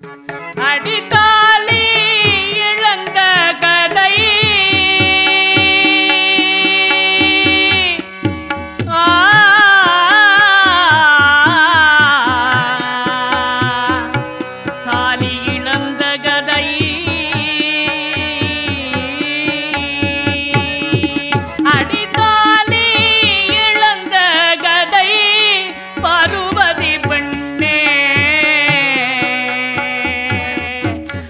அடித்தாலி இழந்த கதை ஆ தாலி இழந்த கதை அடித்தாலி இழந்த கதை பருவதி பெண்ணே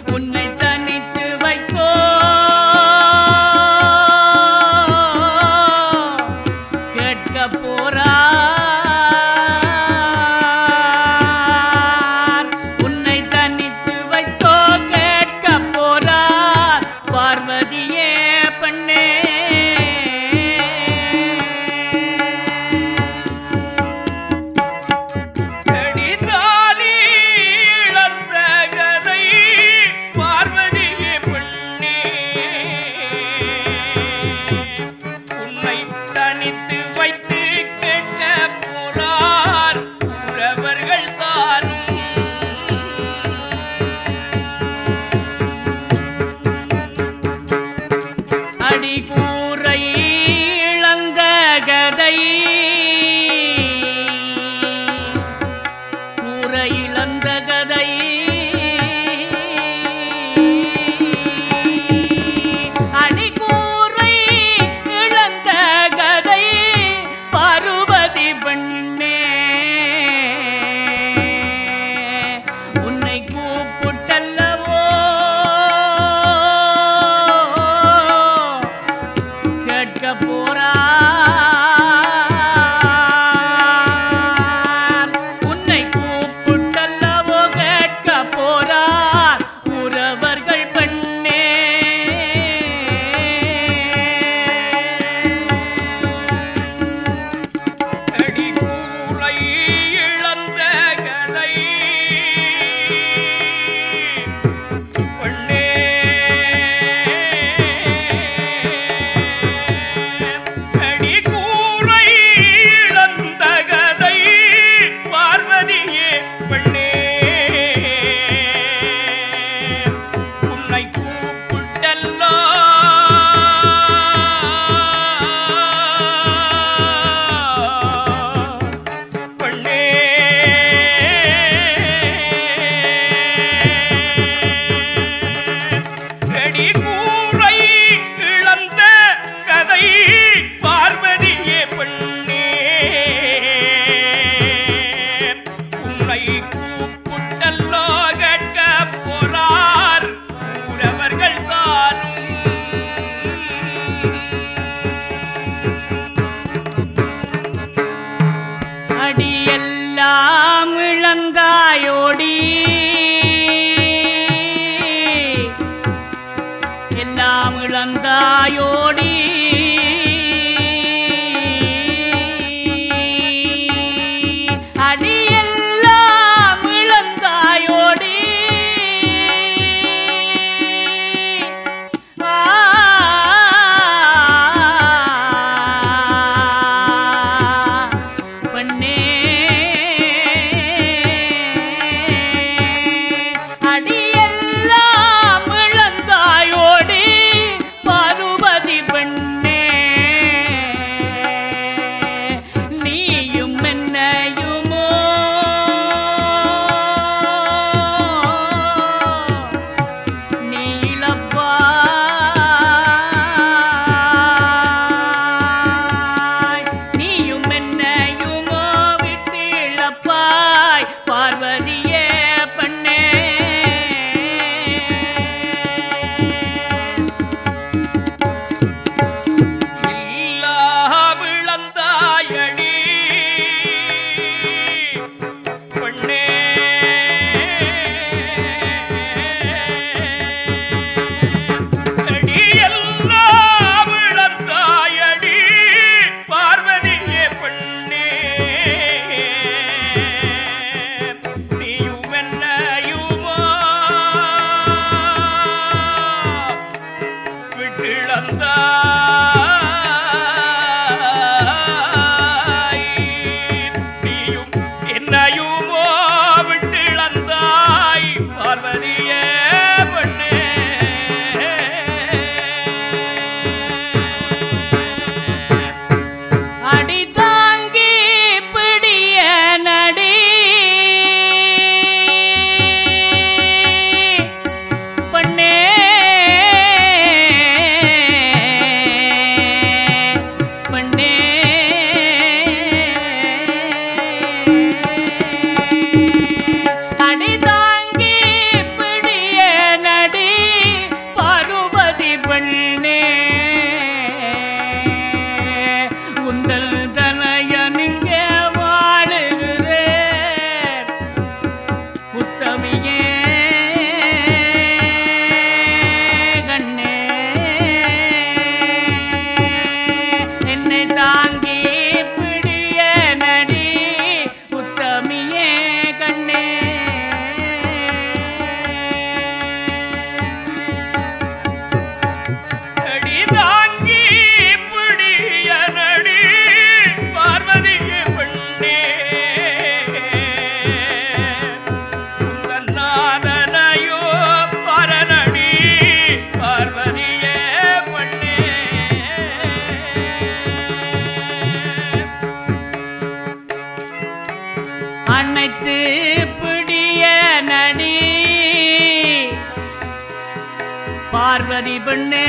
பார்வதி பெண்ணே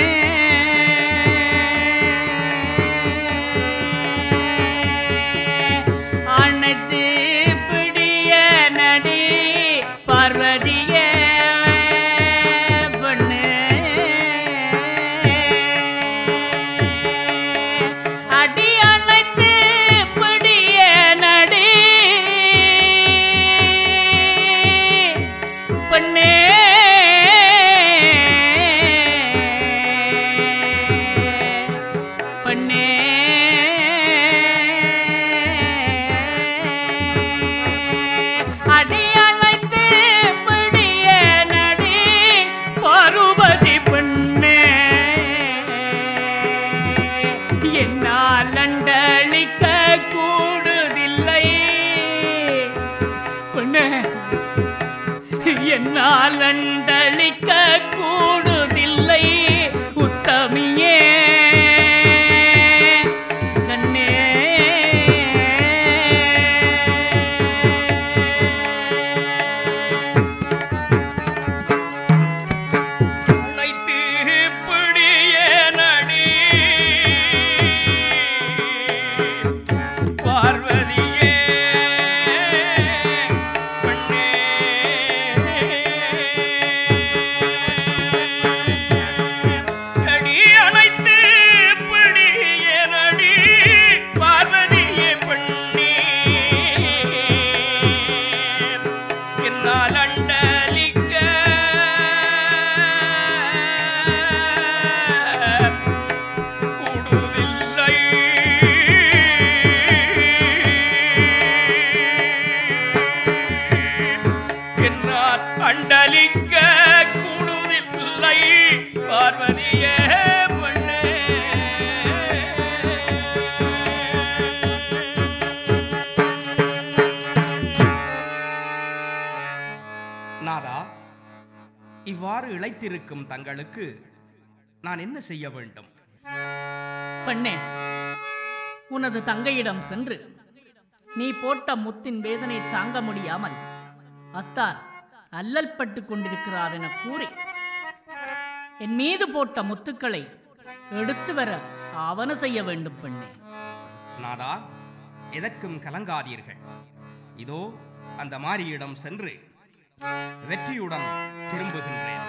அனைத்து பிடிய நடி பார்வதியே பெண்ணே அடி அனைத்து பிடிய நடி பெண்ணே பெண்ணே அடி அழைத்து பிடிய நடி பருவதி பெண்ணே என்னால் அண்டளிக்க கூடுதில்லை பெண்ணே என்னால் அண்டளிக்க கூடுதில்லை உத்தமியே கண்ணே அனைத்து பிடிய நடி பார்வதியே பெண்ணே அடி அனைத்து பிடிய நடி பார்வதியே பெண்ணே என்னால் அண்டலிக்க கூடுதில்லை என்னால் அண்டலிக்க கூடுதில்லை பார்வதியே பெண்ணே நாதா இவ்வாறு இழைத்திருக்கும் தங்களுக்கு நான் என்ன செய்ய வேண்டும் பெண்ணே உனது தங்கையிடம் சென்று நீ போட்ட முத்தின் வேதனை தாங்க முடியாமல் அத்தார் அல்லல் பட்டு கொண்டிருக்கிறார் என கூறி என் மீது போட்ட முத்துக்களை எடுத்து வர ஆவன செய்ய வேண்டும் பெண்ணே நாதா எதற்கும் கலங்காதீர்கள் இதோ அந்த மாரியிடம் சென்று வெற்றியுடன் திரும்புகின்றேன்